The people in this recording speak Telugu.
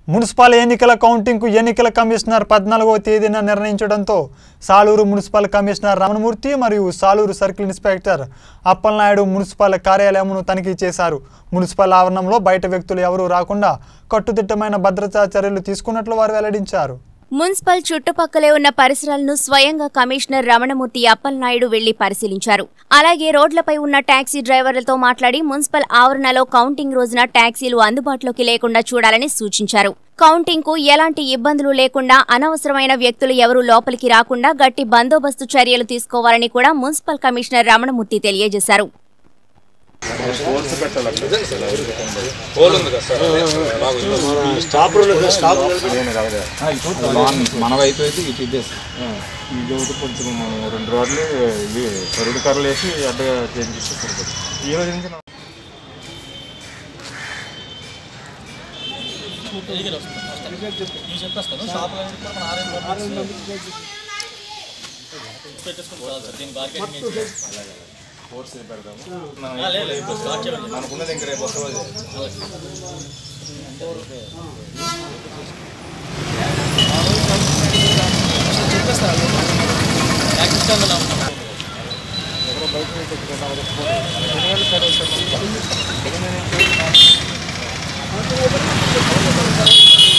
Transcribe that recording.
మున్సిపల్ ఎన్నికల కౌంటింగ్కు ఎన్నికల కమిషనర్ పద్నాలుగవ తేదీన నిర్ణయించడంతో సాలూరు మున్సిపల్ కమిషనర్ రమణమూర్తి మరియు Saluru circle inspector Appalanaidu municipal కార్యాలయమును తనిఖీ చేశారు మున్సిపల్ ఆవరణంలో బయట వ్యక్తులు ఎవరూ రాకుండా కట్టుదిట్టమైన భద్రతా చర్యలు తీసుకున్నట్లు వారు వెల్లడించారు మున్సిపల్ చుట్టుపక్కలే ఉన్న పరిసరాలను స్వయంగా కమిషనర్ రమణమూర్తి అప్పలనాయుడు వెళ్లి పరిశీలించారు అలాగే రోడ్లపై ఉన్న టాక్సీ డ్రైవర్లతో మాట్లాడి మున్సిపల్ ఆవరణలో కౌంటింగ్ రోజున టాక్సీలు అందుబాటులోకి లేకుండా చూడాలని సూచించారు కౌంటింగ్ కు ఎలాంటి ఇబ్బందులు లేకుండా అనవసరమైన వ్యక్తులు ఎవరూ లోపలికి రాకుండా గట్టి బందోబస్తు చర్యలు తీసుకోవాలని కూడా మున్సిపల్ కమిషనర్ రమణమూర్తి తెలియజేశారు మన వైపు అయితే ఇటు ఇదేసి ఇది ఒకటి కొంచెం రెండు రోడ్లు ఇవి సరుడు కర్రలు వేసి అడ్డగా చేంజ్ సరిపోతుంది ఈ రోజు నుంచి నా- మనకున్నది ఇంకా రేపు వస్తుంది ఆ